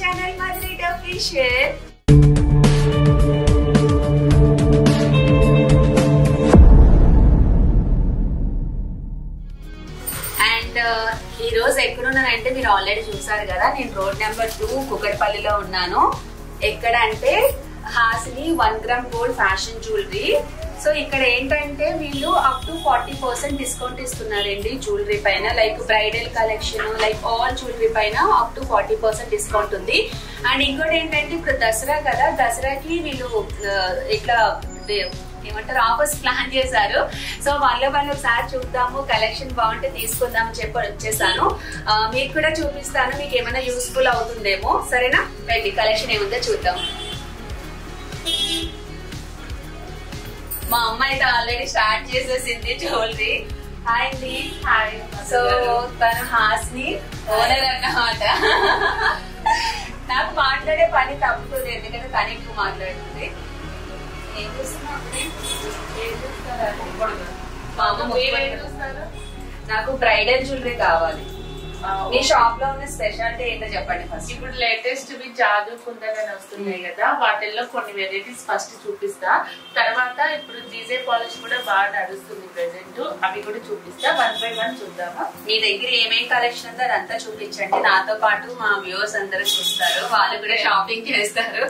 Channel మధురిట్ official and ఈ రోజు ఎక్కడున్నానంటే మీరు ఆల్రెడీ చూసారు కదా నేను రోడ్ నెంబర్ టూ కుకట్పల్లిలో ఉన్నాను ఎక్కడ అంటే Hasini one gram gold fashion jewellery so ఇక్కడ ఏంటంటే వీళ్ళు up to forty percent discount ఇస్తున్నారండి జ్యువెలరీ పైన like bridal collection like all jewellery పైన up to forty percent discount ఉంది అండ్ ఇంకోటి ఏంటంటే ఇప్పుడు దసరా కదా దసరాకి వీళ్ళు ఆ, ఇట్లా దే- ఏమంటారు ఆఫర్స్ ప్లాన్ చేశారు సో వాళ్ళ వాళ్ళు ఒకసారి చూద్దాము కలెక్షన్ బాగుంటే తీసుకుందాం అని చెప్పి వచ్చేసాను ఆ, మీకు కూడా చూపిస్తాను మీకు ఏమైనా యూస్ఫుల్ అవుతుందేమో సరేనా రండి కలెక్షన్ ఏముందో చూద్దాం మా అమ్మ అయితే ఆల్రెడీ స్టార్ట్ చేసేసింది జ్యువెలరీ హాయ్ అండి హాయ్ సో తను హాస్ని ఓనర్ అన్నమాట నాకు మాట్లాడే పని తప్పుతుంది ఎందుకంటే తను ఎక్కువ మాట్లాడుతుంది ఏం చేస్తున్నావు ఏం చూస్తారండి? మా అమ్మ మీరేం ముఖ్యమంత్రి. చూస్తారు? నాకు బ్రైడల్ జ్యువెలరీ కావాలి ఆ, మీ షాప్ లో ఉన్న స్పెషాలిటీ ఏంటో చెప్పండి ఫస్ట్ ఇప్పుడు లేటెస్ట్ వి జాదు కుందన్ అని వస్తున్నాయి కదా వాటిల్లో కొన్ని వెరైటీస్ ఫస్ట్ చూపిస్తా తర్వాత ఇప్పుడు జీజే పాలిష్ కూడా బాగా నడుస్తుంది ప్రెసెంట్ అవి కూడా చూపిస్తా వన్ బై వన్ చూద్దామా మీ దగ్గర ఏమేం కలెక్షన్ ఉందో అదంతా చూపించండి నాతో పాటు మా వ్యూవర్స్ అందరూ చూస్తారు వాళ్ళు కూడా షాపింగ్ చేస్తారు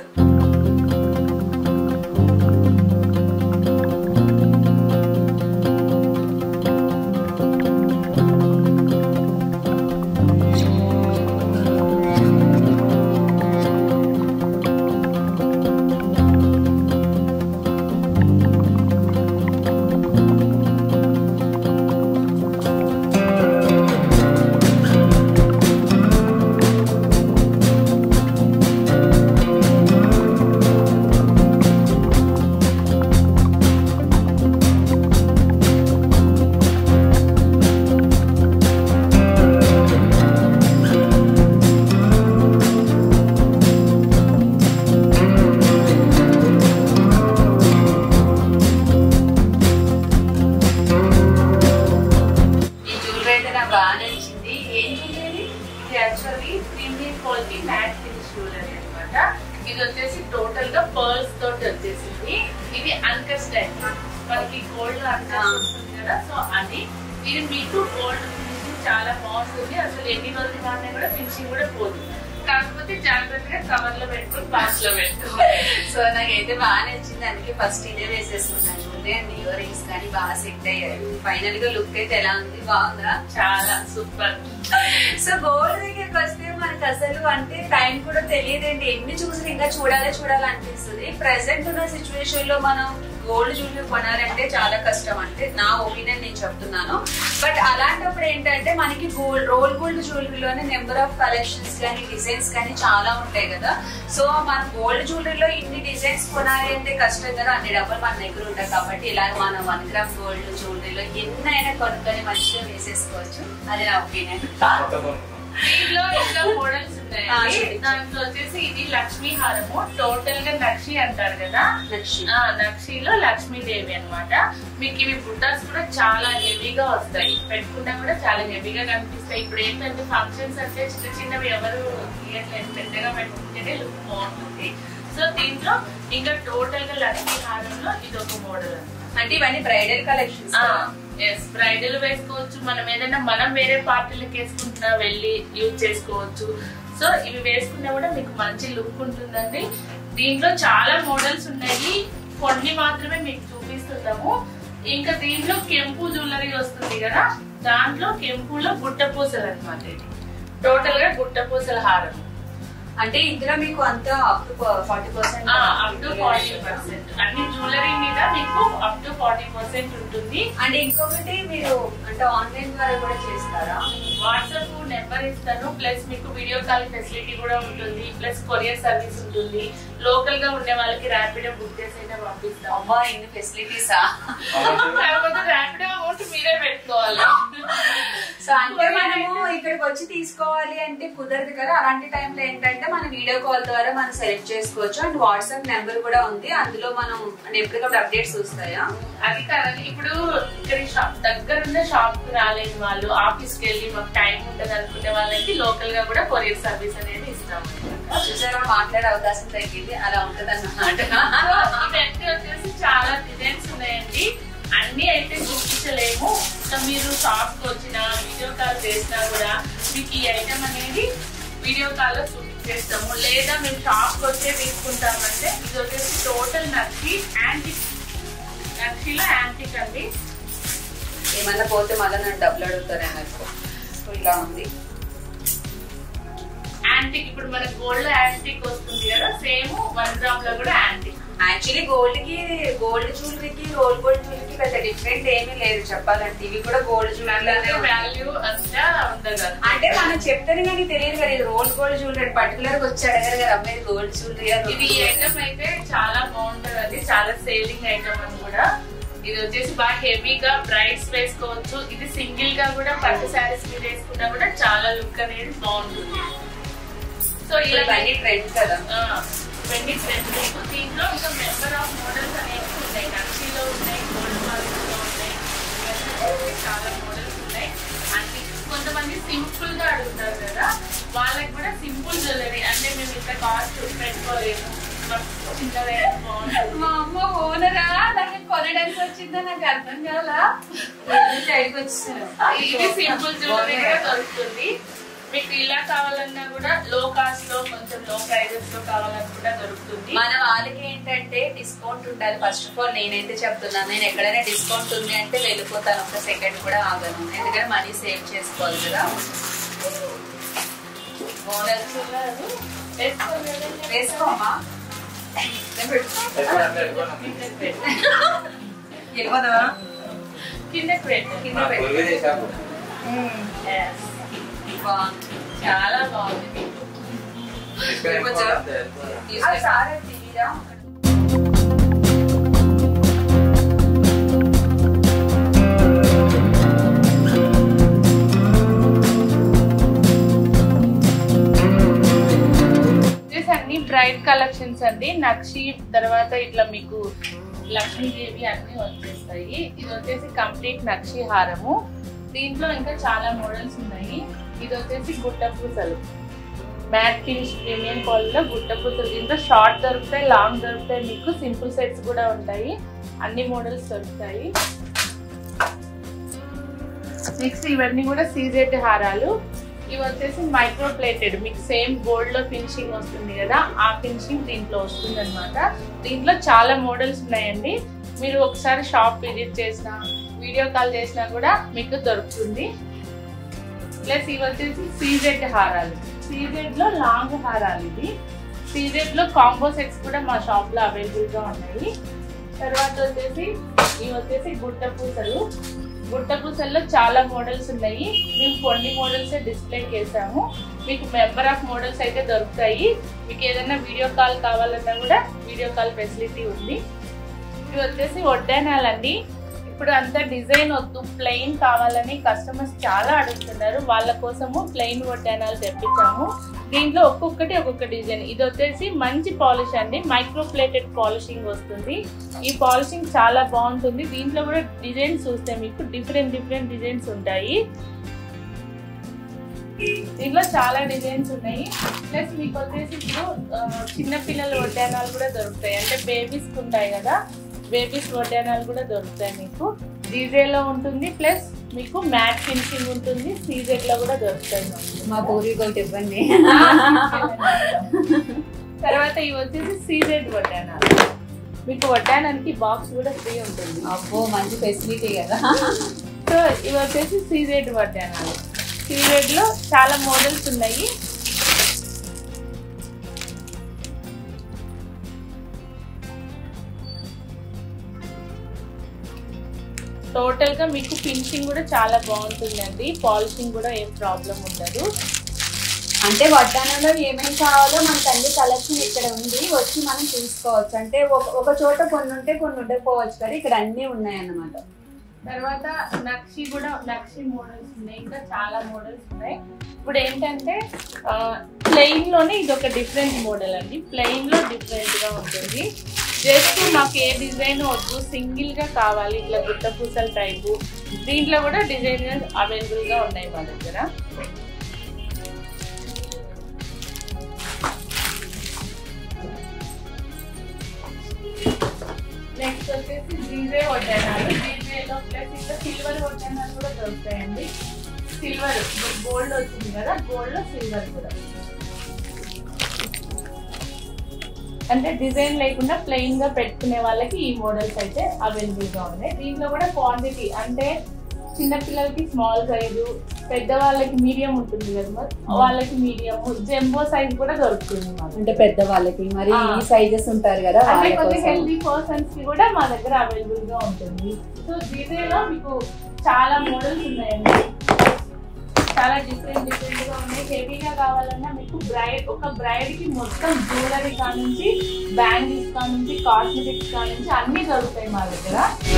ఈ జ్యువెలరీ అయితే నాకు బాగా నచ్చింది ఏం జ్యువెలరీ ఇది actually premium quality matte finish jewellery అన్నమాట ఇది వచ్చేసి టోటల్ గా పర్ల్స్ తోటి వచ్చేసింది ఇది అన్కస్ట్ టైప్ మనకి గోల్డ్ ఆ. అన్కస్ట్ వస్తుంది కదా సో అది ఇది మీకు గోల్డ్ ఫినిషింగ్ చాలా బాగుంటుంది అసలు ఎన్ని రోజులు వాడినా కూడా ఫినిషింగ్ కూడా పోదు కాకపోతే జాగ్రత్తగా కవర్ లో పెట్టుకొని బాక్స్ లో పెట్టుకోవాలి సో నాకైతే బాగా నచ్చింది అందుకే ఫస్ట్ ఇదే వేసేసుకున్నాను జ్యువెలరీ అండ్ ఇయర్ రింగ్స్ కానీ బాగా సెట్ అయ్యాయి ఫైనల్ గా లుక్ అయితే ఎలా ఉంది బాగుందా చాలా సూపర్ సో గోల్డ్ దగ్గరికి వస్తే మనకు అసలు అంటే టైం కూడా తెలియదండి ఎన్ని చూసి ఇంకా చూడాలి చూడాలి అనిపిస్తుంది ప్రెసెంట్ ఉన్న సిచ్యువేషన్ లో మనం గోల్డ్ జ్యువెలరీ కొనాలంటే చాలా కష్టం అంటే నా ఒపీనియన్ నేను చెప్తున్నాను బట్ అలాంటప్పుడు ఏంటంటే మనకి గోల్డ్ రోల్ గోల్డ్ జ్యువెలరీలోనే నెంబర్ ఆఫ్ కలెక్షన్స్ కానీ డిజైన్స్ కానీ చాలా ఉంటాయి కదా సో మనం గోల్డ్ జ్యువెలరీలో ఇన్ని డిజైన్స్ కొనాలి అంటే కష్టం కదా అన్ని డబ్బులు మన దగ్గర ఉంటాయి కాబట్టి ఇలా మనం వన్ గ్రామ్ గోల్డ్ జ్యువెలరీలో ఎన్నైనా కొనుక్కొని మంచిగా వేసేసుకోవచ్చు అది నా ఒపీనియన్ దీంట్లో ఇంకా మోడల్స్ ఆ, ఉన్నాయండి చూపించు. దాంట్లో వచ్చేసి ఇది లక్ష్మీ హారము టోటల్ గా నక్షి అంటారు కదా నచ్చి ఆ నక్షిలో లక్ష్మీదేవి అన్నమాట మీకు ఇవి బుట్టాస్ కూడా చాలా హెవీగా వస్తాయి పెట్టుకున్నా కూడా చాలా హెవీగా కనిపిస్తాయి ఇప్పుడు ఏంటంటే ఫంక్షన్స్ అంటే చిన్న చిన్నవి ఎవరు తీయట్లేదు పెద్దగా పెట్టుకుంటేనే లుక్ బాగుంటుంది సో దీంట్లో ఇంకా టోటల్ గా లక్ష్మీ హారంలో ఇది ఒక మోడల్ అంటే ఇవన్నీ బ్రైడల్ కలెక్షన్స్ ఎస్ బ్రైడల్ వేసుకోవచ్చు మనం ఏదైనా మనం వేరే పార్టీలకు వేసుకుంటున్నా వెళ్ళి యూజ్ చేసుకోవచ్చు సో ఇవి వేసుకున్నా కూడా మీకు మంచి లుక్ ఉంటుందండి దీంట్లో చాలా మోడల్స్ ఉన్నాయి కొన్ని మాత్రమే మీకు చూపిస్తున్నాము ఇంకా దీంట్లో కెంపు జ్యువెలరీ వస్తుంది కదా దాంట్లో కెంపులో గుట్ట పూసలు అనమాట ఇది టోటల్ గా గుట్ట పూసల హారం అంటే ఇందులో మీకు అంతా up to forty percent up to forty percent అన్ని జ్యువెలరీ మీద మీకు అప్ టు ఫార్టీ పర్సెంట్ ఉంటుంది అండ్ ఇంకొకటి మీరు అంటే ఆన్లైన్ ద్వారా కూడా చేస్తారా వాట్సాప్ నెంబర్ ఇస్తాను ప్లస్ మీకు వీడియో కాల్ ఫెసిలిటీ కూడా ఉంటుంది ప్లస్ కొరియర్ సర్వీస్ ఉంటుంది లోకల్ గా ఉండే వాళ్ళకి ర్యాపిడో బుక్ చేసి అయినా పంపిస్తాం అమ్మా ఇన్ని ఫెసిలిటీసా కాకపోతే ర్యాపిడో అమౌంట్ మీరే పెట్టుకోవాలి సో అంటే మనము ఇక్కడికి వచ్చి తీసుకోవాలి అంటే కుదరదు కదా అలాంటి టైంలో ఏంటంటే మన వీడియో కాల్ ద్వారా మనం సెలెక్ట్ చేసుకోవచ్చు అండ్ వాట్సాప్ నెంబర్ కూడా ఉంది అందులో మనం అంటే ఎప్పటికప్పుడు అప్డేట్స్ వస్తాయా అది కాదండి ఇప్పుడు ఇక్కడ షాప్ దగ్గరున్న షాప్ కి రాలేని వాళ్ళు ఆఫీస్ కి వెళ్ళి మాకు టైం ఉండదు అనుకునే వాళ్ళకి లోకల్ గా కూడా కొరియర్ సర్వీస్ అనేది ఇస్తాం చేస్తాము చూసారా మాట్లాడే అవకాశం తగ్గింది అలా ఉంటది అన్నమాట ఇవన్నీ వచ్చేసి చాలా డిజైన్స్ ఉన్నాయండి అన్ని అయితే చూపించలేము ఇంకా మీరు షాప్ కి వచ్చిన వీడియో కాల్ చేసినా కూడా మీకు ఈ ఐటమ్ అనేది వీడియో కాల్ లో చూపించేస్తాము లేదా మేము షాప్ కి వచ్చే తీసుకుంటామంటే ఇది వచ్చేసి టోటల్ నక్షి యాంటిక్ నక్షిలో యాంటిక్ అండి ఏమన్నా పోతే మళ్ళీ నన్ను డబ్బులు అడుగుతారేమో ఎక్కువ సో ఇలా ఉంది యాంటిక్ ఇప్పుడు మన గోల్డ్ లో యాంటిక్ వస్తుంది కదా సేమ్ వన్ గ్రామ్ లో కూడా యాంటిక్ యాక్చువల్లీ గోల్డ్ కి గోల్డ్ జ్యువెలరీకి రోల్ గోల్డ్ జ్యువెలరీకి పెద్ద డిఫరెంట్ ఏమీ లేదు చెప్పాలంటే ఇవి కూడా గోల్డ్ జ్యువెలరీ వాల్యూ అంతా ఉండదు అంటే మనం చెప్తేనే కానీ తెలియదు కదా ఇది రోల్ గోల్డ్ జ్యువెలరీ పర్టికులర్ గా వచ్చి అడగారు కదా అమ్మాయి గోల్డ్ జ్యువెలరీ ఇది ఐటమ్ అయితే చాలా బాగుంటది అది చాలా సేలింగ్ ఐటమ్ అని కూడా ఇది వచ్చేసి బాగా హెవీగా బ్రైడ్స్ వేసుకోవచ్చు ఇది సింగిల్ గా కూడా పట్టు శారీస్ మీద వేసుకున్నా కూడా చాలా లుక్ అనేది బాగుంటుంది సో ఇలా ఇవన్నీ ట్రెండ్ కదా ట్వంటీ ట్వంటీ దీంట్లో ఇంకా మెంబర్ ఆఫ్ మోడల్స్ అనేవి ఉన్నాయి నక్షిలో ఉన్నాయి గోల్డ్ మార్కెట్లో ఉన్నాయి ఇవన్నీ చాలా మోడల్స్ ఉన్నాయి అన్ని కొంతమంది సింపుల్ గా అడుగుతారు కదా వాళ్ళకి కూడా సింపుల్ జ్యువెలరీ అంటే మేము ఇంత కాస్ట్ పెట్టుకోలేము మాకు చిన్నదే బాగుంటుంది మా అమ్మ ఓనరా నాకు కొనడానికి వచ్చిందా నాకు అర్థం కాలా సైడ్కి వచ్చేసారు ఇది సింపుల్ జ్యువెలరీ కూడా దొరుకుతుంది మీకు ఇలా కావాలన్నా కూడా లో కాస్ట్ లో కొంచెం లో ప్రైజెస్ లో కావాలన్నా కూడా దొరుకుతుంది మన వాళ్ళకి ఏంటంటే డిస్కౌంట్ ఉండాలి ఫస్ట్ ఆఫ్ ఆల్ నేనైతే చెప్తున్నాను నేను ఎక్కడైనా డిస్కౌంట్ ఉంది అంటే వెళ్ళిపోతాను ఒక సెకండ్ కూడా ఆగను ఎందుకంటే మనీ సేవ్ చేసుకోవాలి కదా ఓనర్స్ వేసుకోలేదు. వేసుకోమా వెళ్ళిపోదా కిందకి పెట్టు. కింద పెట్టు. Yes. బాగుంది. చాలా బాగుంది ఆ సారే తీయరా? వచ్చేసి అన్ని బ్రైట్ కలెక్షన్స్ అండి నక్షి తర్వాత ఇట్లా మీకు లక్ష్మీదేవి అన్ని వచ్చేస్తాయి ఇది వచ్చేసి కంప్లీట్ నక్షి హారము దీంట్లో ఇంకా చాలా మోడల్స్ ఉన్నాయి ఇది వచ్చేసి గుట్ట పూసలు మ్యాట్ ఫినిష్ ప్రీమియం క్వాలిటీలో గుట్ట పూసలు దీంట్లో షార్ట్ దొరుకుతాయి లాంగ్ దొరుకుతాయి మీకు సింపుల్ సెట్స్ కూడా ఉంటాయి అన్ని మోడల్స్ దొరుకుతాయి నెక్స్ట్ ఇవన్నీ కూడా సీజెడ్ హారాలు ఇవి వచ్చేసి మైక్రో ప్లేటెడ్ మీకు సేమ్ గోల్డ్ లో ఫినిషింగ్ వస్తుంది కదా ఆ ఫినిషింగ్ దీంట్లో వస్తుంది అనమాట దీంట్లో చాలా మోడల్స్ ఉన్నాయండి మీరు ఒకసారి షాప్ విజిట్ చేసినా వీడియో కాల్ చేసినా కూడా మీకు దొరుకుతుంది ప్లస్ ఇవి వచ్చేసి సీజెడ్ హారాలు సీజెడ్ లో లాంగ్ హారాలు ఇది సీజెడ్ లో కాంబో సెట్స్ కూడా మా షాప్ లో అవైలబుల్ గా ఉన్నాయి తర్వాత వచ్చేసి ఇవి వచ్చేసి గుట్ట పూసలు గుట్ట పూసల్లో చాలా మోడల్స్ ఉన్నాయి మేము కొన్ని మోడల్స్ డిస్ప్లే చేసాము మీకు మెంబర్ ఆఫ్ మోడల్స్ అయితే దొరుకుతాయి మీకు ఏదైనా వీడియో కాల్ కావాలన్నా కూడా వీడియో కాల్ ఫెసిలిటీ ఉంది ఇవి వచ్చేసి వడ్డానాలండి ఇప్పుడు అంత డిజైన్ వద్దు ప్లెయిన్ కావాలని కస్టమర్స్ చాలా అడుగుతున్నారు వాళ్ళ కోసము ప్లెయిన్ వడ్డానాలు తెప్పించాము దీంట్లో ఒక్కొక్కటి ఒక్కొక్క డిజైన్ ఇది వచ్చేసి మంచి పాలిష్ అండి మైక్రో ప్లేటెడ్ పాలిషింగ్ వస్తుంది ఈ పాలిషింగ్ చాలా బాగుంటుంది దీంట్లో కూడా డిజైన్స్ చూస్తే మీకు డిఫరెంట్ డిఫరెంట్ డిజైన్స్ ఉంటాయి దీంట్లో చాలా డిజైన్స్ ఉన్నాయి ప్లస్ మీకు వచ్చేసి ఇప్పుడు ఆ, చిన్న పిల్లల వడ్డానాలు కూడా దొరుకుతాయి అంటే బేబీస్ ఉంటాయి కదా బేబీస్ వడ్డానాలు కూడా దొరుకుతాయి మీకు డీజేలో ఉంటుంది ప్లస్ మీకు మ్యాట్ ఫినిషింగ్ ఉంటుంది సీజెడ్ లో కూడా దొరుకుతాయి మీకు. మా పూర్వీకులకి ఇవ్వండి తర్వాత ఇవి వచ్చేసి సీజెడ్ వడ్డానాలు మీకు వడ్డానానికి బాక్స్ కూడా ఫ్రీ ఉంటుంది అబ్బో మంచి ఫెసిలిటీ కదా సో ఇవి వచ్చేసి సీజెడ్ వడ్డానాలు సీజెడ్ లో చాలా మోడల్స్ ఉన్నాయి టోటల్ గా మీకు ఫినిషింగ్ కూడా చాలా బాగుంటుందండి పాలిషింగ్ కూడా ఏం ప్రాబ్లం ఉండదు అంటే వడ్డానంలో ఏమేమి కావాలో మనకు అన్ని కలెక్షన్ ఇక్కడ ఉంది వచ్చి మనం చూసుకోవచ్చు అంటే ఒక ఒక చోట కొన్ని ఉంటే కొన్ని ఉండకపోవచ్చు కానీ ఇక్కడ అన్ని ఉన్నాయి అన్నమాట తర్వాత నక్షి కూడా నక్షి మోడల్స్ ఉన్నాయి ఇంకా చాలా మోడల్స్ ఉన్నాయి ఇప్పుడు ఏంటంటే ప్లెయిన్ లోనే ఇది ఒక డిఫరెంట్ మోడల్ అండి ప్లెయిన్ లో డిఫరెంట్ గా ఉంటుంది జస్ట్ మాకు ఏ డిజైన్ వద్దు సింగిల్ గా కావాలి ఇట్లా గుట్ట పూసల టైపు దీంట్లో కూడా డిజైన్ అవైలబుల్ గా ఉన్నాయి మా దగ్గర సిల్వర్ గోల్డ్ వచ్చింది కదా గోల్డ్ లో సిల్వర్ కూడా అంటే డిజైన్ లేకుండా ప్లెయిన్ గా పెట్టుకునే వాళ్ళకి ఈ మోడల్స్ అయితే అవైలబుల్ గా ఉన్నాయి దీంట్లో కూడా క్వాంటిటీ అంటే చిన్న పిల్లలకి స్మాల్ సైజు పెద్ద వాళ్ళకి మీడియం ఉంటుంది కదా మరి వాళ్ళకి మీడియం జంబో సైజ్ కూడా దొరుకుతుంది మాకు అంటే పెద్ద వాళ్ళకి మరి ఆ. ఈ సైజెస్ ఉంటారు కదా అంటే వాళ్ళ కొద్ది కోసం. హెల్దీ పర్సన్స్ కి కూడా మా దగ్గర అవైలబుల్ గా ఉంటుంది సో దీనిలో మీకు చాలా మోడల్స్ ఉన్నాయండి చాలా డిఫరెంట్ డిఫరెంట్ గా ఉన్నాయి హెవీగా కావాలన్నా మీకు బ్రైడ్ ఒక బ్రైడ్ కి మొత్తం జ్యువెలరీ కానుంచి బ్యాంగిల్స్ కానుంచి కాస్మెటిక్స్ కానుంచి అన్ని దొరుకుతాయి మా దగ్గర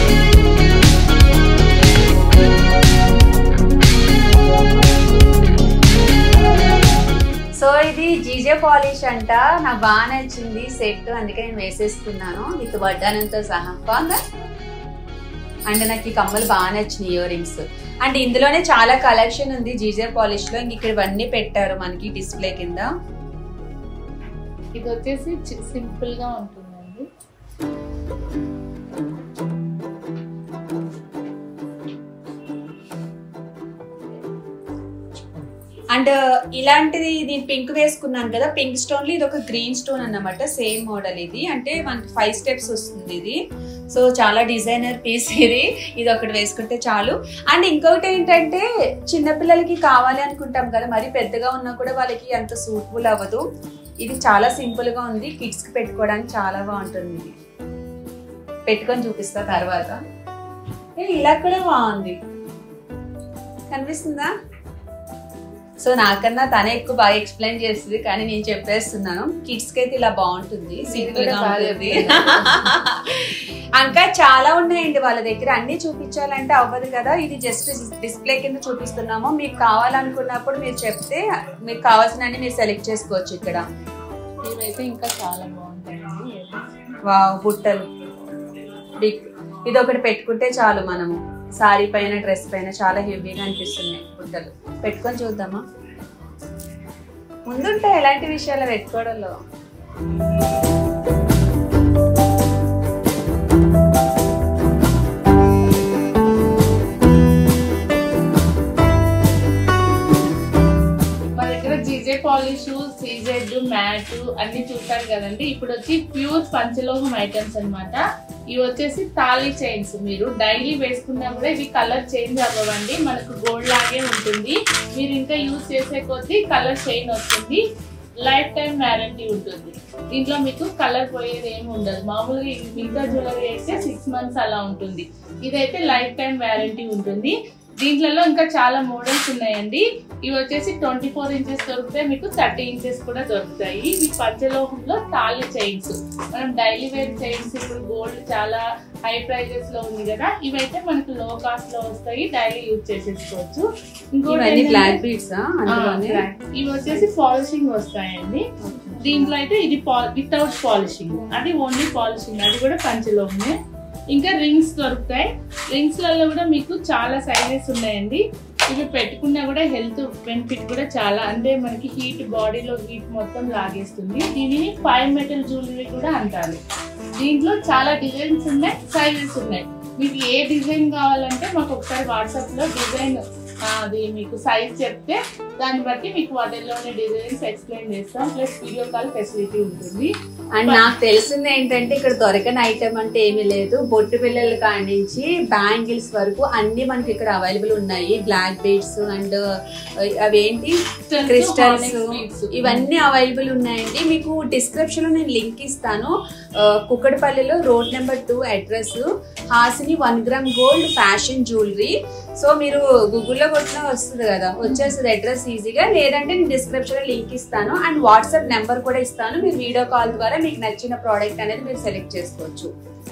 సో ఇది జీజే పాలిష్ అంట నాకు బాగా నచ్చింది సెట్ అందుకే నేను వేసేసుకున్నాను విత్ వడ్డానంతో సహా బాగుందా అండ్ నాకు ఈ కమ్మలు బాగా నచ్చినాయి ఇయర్ రింగ్స్ అండ్ ఇందులోనే చాలా కలెక్షన్ ఉంది జీజే పాలిష్ లో ఇంక ఇక్కడ ఇవన్నీ పెట్టారు మనకి డిస్ప్లే కింద ఇది వచ్చేసి సింపుల్ గా ఉంటుందండి అండ్ ఇలాంటిది నేను పింక్ వేసుకున్నాను కదా పింక్ స్టోన్ లో ఇది ఒక గ్రీన్ స్టోన్ అన్నమాట సేమ్ మోడల్ ఇది అంటే మనకి ఫైవ్ స్టెప్స్ వస్తుంది ఇది సో చాలా డిజైనర్ పీస్ ఇది ఇది ఒకటి వేసుకుంటే చాలు అండ్ ఇంకొకటి ఏంటంటే చిన్నపిల్లలకి కావాలి అనుకుంటాం కదా మరి పెద్దగా ఉన్నా కూడా వాళ్ళకి అంత సూటబుల్ అవ్వదు ఇది చాలా సింపుల్ గా ఉంది కిడ్స్ కి పెట్టుకోవడానికి చాలా బాగుంటుంది ఇది పెట్టుకొని చూపిస్తా తర్వాత ఏ, ఇలా కూడా బాగుంది కనిపిస్తుందా సో నాకన్నా తనే ఎక్కువ బాగా ఎక్స్ప్లెయిన్ చేస్తుంది కానీ నేను చెప్పేస్తున్నాను కిడ్స్ కి అయితే ఇలా బాగుంటుంది సింపుల్ గా కూడా బాగా ఉంటుంది ఇంకా చాలా ఉన్నాయండి వాళ్ళ దగ్గర అన్ని చూపించాలంటే అవ్వదు కదా ఇది జస్ట్ డిస్ప్లే కింద చూపిస్తున్నాము మీకు కావాలనుకున్నప్పుడు మీరు చెప్తే మీకు కావాల్సిన మీరు సెలెక్ట్ చేసుకోవచ్చు ఇక్కడ ఇవైతే ఇంకా చాలా బాగుంటాయండి వావ్ బుట్టలు బిగ్ ఇది ఒకటి పెట్టుకుంటే చాలు మనము సారీ పైన డ్రెస్ పైన చాలా హెవీగా అనిపిస్తున్నాయి బుట్టలు పెట్టుకొని చూద్దామా ముందుంటాయి ఎలాంటి విషయాలు పెట్టుకోవడంలో మా దగ్గర జీజే పాలిష్ సీజెడ్ మ్యాట్ అన్ని చూసారు కదండి ఇప్పుడు వచ్చి ప్యూర్ పంచలోహం ఐటమ్స్ అన్నమాట ఇవి వచ్చేసి తాళీ చైన్స్ మీరు డైలీ వేసుకున్నా కూడా ఇవి కలర్ చేంజ్ అవ్వవండి మనకు గోల్డ్ లాగే ఉంటుంది మీరు ఇంకా యూజ్ చేసే కొద్దీ కలర్ చైన్ వస్తుంది లైఫ్ టైం వ్యారంటీ ఉంటుంది దీంట్లో మీకు కలర్ పోయేది ఏమి ఉండదు మామూలుగా ఇది మిగతా జ్యువెలరీ అయితే సిక్స్ మంత్స్ అలా ఉంటుంది ఇదైతే లైఫ్ టైం వ్యారంటీ ఉంటుంది దీంట్లో ఇంకా చాలా మోడల్స్ ఉన్నాయండి ఇవి వచ్చేసి ట్వంటీ ఫోర్ ఇంచెస్ దొరుకుతాయి మీకు థర్టీ ఇంచెస్ కూడా దొరుకుతాయి ఇవి పంచలోహంలో తాళి చైన్స్ మనం డైలీ వేర్ చైన్స్ ఇప్పుడు గోల్డ్ చాలా హై ప్రైజెస్ లో ఉంది కదా ఇవైతే మనకు లో కాస్ట్ లో వస్తాయి డైలీ యూజ్ చేసేసుకోవచ్చు ఇంకోటి ఇవన్నీ ఏంటంటే- బ్లాక్ బీడ్స్ ఆ, అందులోనే black. ఇవి వచ్చేసి పాలిషింగ్ వస్తాయండి దీంట్లో అయితే ఇది వితౌట్ పాలిషింగ్ అది ఓన్లీ పాలిషింగ్ అది కూడా పంచలోహమే ఇంకా రింగ్స్ దొరుకుతాయి రింగ్స్ లలో కూడా మీకు చాలా సైజెస్ ఉన్నాయండి ఇవి పెట్టుకున్నా కూడా హెల్త్ బెనిఫిట్ కూడా చాలా అంటే మనకి హీట్ బాడీలో హీట్ మొత్తం లాగేస్తుంది దీనిని ఫైవ్ మెటల్ జ్యువెలరీ కూడా అంటారు దీంట్లో చాలా డిజైన్స్ ఉన్నాయి సైజెస్ ఉన్నాయి మీకు ఏ డిజైన్ కావాలంటే మాకు ఒకసారి వాట్సాప్ లో డిజైన్ అది మీకు సైజ్ చెప్తే దాన్ని బట్టి మీకు వాటిల్లోని డిజైన్స్ ఎక్స్ప్లెయిన్ చేస్తాం ప్లస్ వీడియో కాల్ ఫెసిలిటీ ఉంటుంది అండ్ నాకు తెలిసింది ఏంటంటే ఇక్కడ దొరకని ఐటమ్ అంటే ఏమీ లేదు బొట్టు పిల్లల కాడి నుంచి బ్యాంగిల్స్ వరకు అన్ని మనకి ఇక్కడ అవైలబుల్ ఉన్నాయి బ్లాక్ బీడ్స్ అండ్ అవేంటి క్రిస్టల్స్ ఇవన్నీ అవైలబుల్ ఉన్నాయండి మీకు డిస్క్రిప్షన్ లో నేను లింక్ ఇస్తాను ఆ, కుక్కడపల్లిలో road number two address Hasini one gram gold fashion jewellery so మీరు గూగుల్లో కొట్టినా వస్తుంది కదా వచ్చేస్తుంది అడ్రస్ ఈజీగా లేదంటే నేను డిస్క్రిప్షన్ లో లింక్ ఇస్తాను అండ్ వాట్సాప్ నెంబర్ కూడా ఇస్తాను మీరు వీడియో కాల్ ద్వారా మీకు నచ్చిన ప్రోడక్ట్ అనేది మీరు సెలెక్ట్ చేసుకోవచ్చు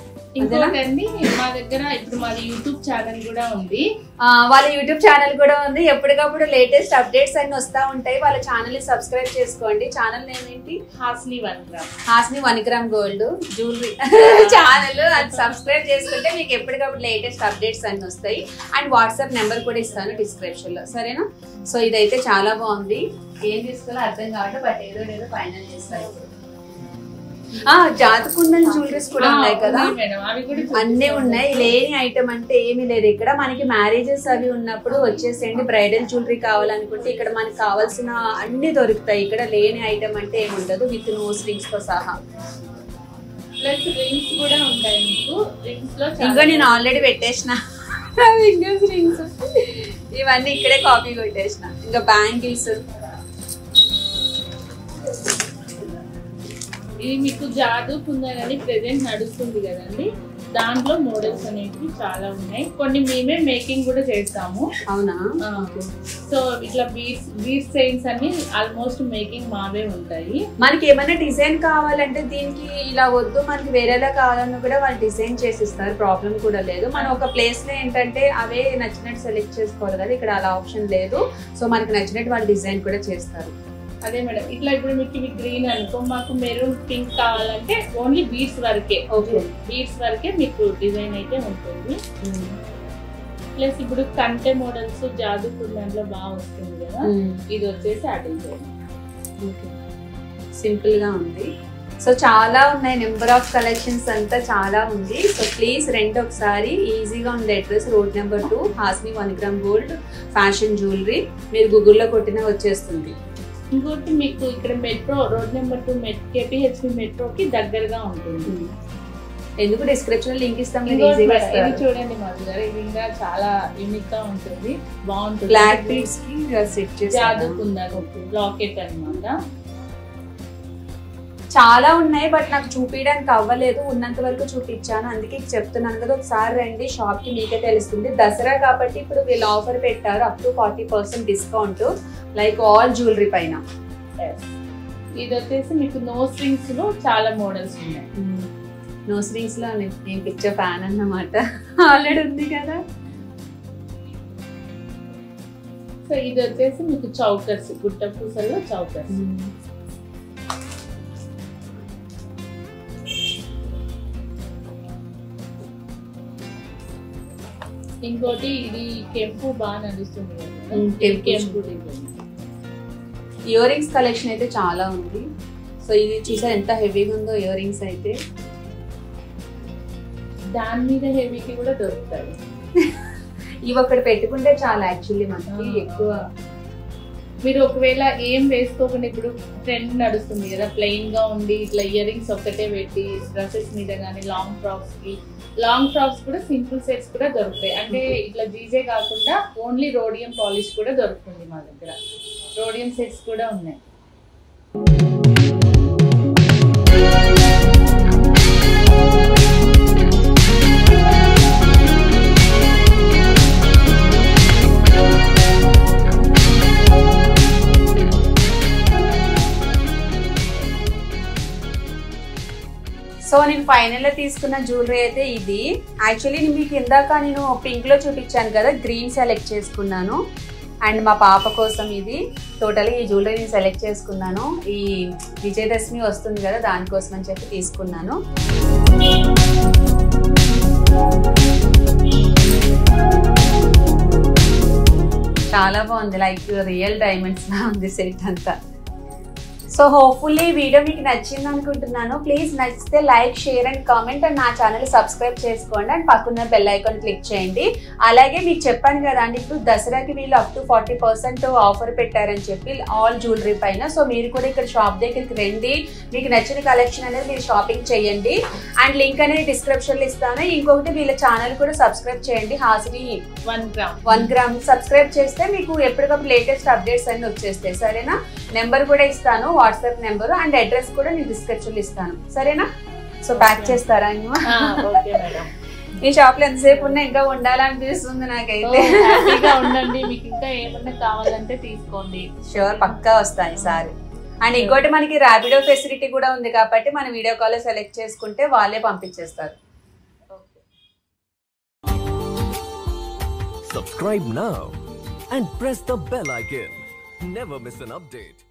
ఇంకోటండి మా దగ్గర ఇప్పుడు మాది యూట్యూబ్ ఛానల్ కూడా ఉంది ఆ, వాళ్ళ యూట్యూబ్ ఛానల్ కూడా ఉంది ఎప్పటికప్పుడు లేటెస్ట్ అప్డేట్స్ అన్ని వస్తూ ఉంటాయి వాళ్ళ ఛానల్ ని సబ్స్క్రైబ్ చేసుకోండి ఛానల్ నేమ్ ఏంటి Hasini one gram Hasini one gram gold jewellery channel అది సబ్స్క్రైబ్ చేసుకుంటే మీకు ఎప్పటికప్పుడు లేటెస్ట్ అప్డేట్స్ అన్ని వస్తాయి అండ్ వాట్సాప్ నెంబర్ కూడా ఇస్తాను డిస్క్రిప్షన్ లో సరేనా సో ఇదైతే చాలా బాగుంది ఏం తీసుకోవాలో అర్థం కాబట్టి బట్ ఏదో ఏదో ఫైనల్ చేస్తారు ఆ జాతకుందని జ్యువెలరీస్ కూడా ఉన్నాయి కదా ఉన్నాయి మేడం అవి కూడా అన్నీ చూపిస్తాం. ఉన్నాయి లేని ఐటమ్ అంటే ఏమీ లేదు ఇక్కడ మనకి మ్యారేజెస్ అవి ఉన్నప్పుడు వచ్చేసేయండి బ్రైడల్ జ్యువెలరీ కావాలనుకుంటే ఇక్కడ మనకి కావాల్సిన అన్ని దొరుకుతాయి ఇక్కడ లేని ఐటమ్ అంటే ఏమి ఉండదు విత్ నోస్ రింగ్స్ తో సహా ప్లస్ రింగ్స్ కూడా ఉంటాయి మీకు రింగ్స్ లో చాలా- ఇంకా నేను ఆల్రెడీ పెట్టేసిన ఫింగర్స్ రింగ్స్ ఇవన్నీ ఇక్కడే కాపీ కొట్టేసిన ఇంకా బ్యాంగిల్స్ ఇది మీకు జాదు కుందని ప్రెసెంట్ నడుస్తుంది కదండి దాంట్లో మోడల్స్ అనేవి చాలా ఉన్నాయి కొన్ని మేమే మేకింగ్ కూడా చేస్తాము అవునా సో ఇట్లా బీట్స్ బీట్స్ చైన్స్ అన్ని ఆల్మోస్ట్ మేకింగ్ మావే ఉంటాయి మనకి ఏమైనా డిజైన్ కావాలంటే దీనికి ఇలా వద్దు మనకి వేరేలా కావాలన్నా కూడా వాళ్ళు డిజైన్ చేసిస్తారు ప్రాబ్లం కూడా లేదు మనం ఒక ప్లేస్ లో ఏంటంటే అవే నచ్చినట్టు సెలెక్ట్ చేసుకోవాలి కదా ఇక్కడ అలా ఆప్షన్ లేదు సో మనకి నచ్చినట్టు వాళ్ళు డిజైన్ కూడా చేస్తారు అదే మేడం ఇట్లా ఇప్పుడు మీకు ఇవి గ్రీన్ అనుకో మాకు మెరూన్ పింక్ కావాలంటే ఓన్లీ బీట్స్ వరకే Okay. బీట్స్ వరకే మీకు డిజైన్ అయితే ఉంటుంది ప్లస్ ఇప్పుడు కంటె మోడల్స్ జాదు కుందంలో బాగా వస్తుంది కదా ఇది వచ్చేసి ఆ డిజైన్ సింపుల్ గా ఉంది సో చాలా ఉన్నాయి నెంబర్ ఆఫ్ కలెక్షన్స్ అంతా చాలా ఉంది సో ప్లీజ్ రెంట్ ఒకసారి ఈజీగా ఉంది address road number two Hasini one gram gold fashion jewellery మీరు గూగుల్లో కొట్టినా వచ్చేస్తుంది ఇంకోటి మీకు ఇక్కడ మెట్రో రోడ్ నెంబర్ టూ మెట్ కేపీహెచ్పి మెట్రోకి దగ్గరగా ఉంటుంది ఎందుకు డిస్క్రిప్షన్ లింక్ ఇస్తాం మీరు ఇంకోటి ఈజీగా మేడం, ఇది చూడండి మాధు గారు ఇది ఇంకా చాలా యూనిక్ గా ఉంటుంది బాగుంటుంది బ్లాక్ బీడ్స్ కి సెట్ చేసి జాదుకుందారు లాకెట్ అన్నమాట చాలా ఉన్నాయి బట్ నాకు చూపించడానికి అవ్వలేదు ఉన్నంత వరకు చూపించాను అందుకే చెప్తున్నాను కదా ఒకసారి రండి షాప్ కి మీకే తెలుస్తుంది దసరా కాబట్టి ఇప్పుడు వీళ్ళు ఆఫర్ పెట్టారు up to forty percent discount like all jewellery పైన Yes. ఇది వచ్చేసి మీకు నోస్ రింగ్స్ లో చాలా మోడల్స్ ఉన్నాయి నోస్ రింగ్స్ లో నేను నేను పిక్చర్ ఫ్యాన్ అన్నమాట ఆల్రెడీ ఉంది కదా సో ఇది వచ్చేసి మీకు చౌకర్స్ గుట్ట పూసల్లో చౌకర్స్ ఇంకోటి ఇది కెంపు బాగా నడుస్తుంది కదా Mm, కెంపు. కెంపు డిజైన్ ఇయర్ రింగ్స్ కలెక్షన్ అయితే చాలా ఉంది సో ఇది చూసారు ఎంత హెవీగా ఉందో ఇయర్ రింగ్స్ అయితే దాని మీద హెవీకి కూడా దొరుకుతాయి ఇవి ఒకటి పెట్టుకుంటే చాలా యాక్చువల్లీ మనకి Ah. ఎక్కువ మీరు ఒకవేళ ఏం వేసుకోకుండా ఇప్పుడు ట్రెండ్ నడుస్తుంది కదా ప్లెయిన్ గా ఉండి ఇట్లా ఇయర్ రింగ్స్ ఒక్కటే పెట్టి డ్రెస్సెస్ మీద కానీ లాంగ్ ఫ్రాక్స్ కి లాంగ్ ఫ్రాక్స్ కూడా సింపుల్ సెట్స్ కూడా దొరుకుతాయి అంటే ఇట్లా జీజే కాకుండా ఓన్లీ రోడియం పాలిష్ కూడా దొరుకుతుంది మా దగ్గర రోడియం సెట్స్ కూడా ఉన్నాయి సో నేను ఫైనల్ లో తీసుకున్న జ్యువెలరీ అయితే ఇది యాక్చువల్లీ మీకు ఇందాక నేను పింక్ లో చూపించాను కదా గ్రీన్ సెలెక్ట్ చేసుకున్నాను అండ్ మా పాప కోసం ఇది టోటల్గా ఈ జ్యువెలరీ నేను సెలెక్ట్ చేసుకున్నాను ఈ విజయదశమి వస్తుంది కదా దానికోసం అని చెప్పి తీసుకున్నాను చాలా బాగుంది లైక్ రియల్ డైమండ్స్ లా ఉంది సెట్ అంతా సో హోప్ఫుల్లీ వీడియో మీకు నచ్చింది అనుకుంటున్నాను ప్లీజ్ నచ్చితే like share and comment and నా ఛానల్ సబ్స్క్రైబ్ చేసుకోండి అండ్ పక్కన బెల్ ఐకాన్ క్లిక్ చేయండి అలాగే మీకు చెప్పాను కదా అండి ఇప్పుడు దసరాకి వీళ్ళు up to forty percent offer పెట్టారని చెప్పి ఆల్ జ్యువెలరీ పైన సో మీరు కూడా ఇక్కడ షాప్ దగ్గరికి రండి మీకు నచ్చిన కలెక్షన్ అనేది మీరు షాపింగ్ చేయండి అండ్ లింక్ అనేది డిస్క్రిప్షన్లో ఇస్తాను ఇంకొకటి వీళ్ళ ఛానల్ కూడా సబ్స్క్రైబ్ చేయండి Hasini one gram one gram subscribe చేస్తే మీకు ఎప్పటికప్పుడు లేటెస్ట్ అప్డేట్స్ అన్ని వచ్చేస్తాయి సరేనా నెంబర్ కూడా ఇస్తాను వాట్సాప్ నెంబర్ అండ్ అడ్రస్ కూడా నేను డిస్క్రిప్షన్ ఇస్తాను సరేనా సో ప్యాక్ చేస్తారా అన్ను? ఓకే మేడం ఈ షాప్ లో ఎంతసేపు ఉన్నా ఇంకా ఉండాలనిపిస్తుంది నాకైతే హ్యాపీగా ఉండండి మీకు ఇంకా ఏమన్నా కావాలంటే తీసుకోండి షూర్ పక్కా వస్తాయి ఈసారి అండ్ ఇంకోటి మనకి ర్యాపిడో ఫెసిలిటీ కూడా ఉంది కాబట్టి మన వీడియో కాల్ సెలెక్ట్ చేసుకుంటే వాళ్ళే పంపించేస్తారు Subscribe now and press the bell icon. Never miss an update.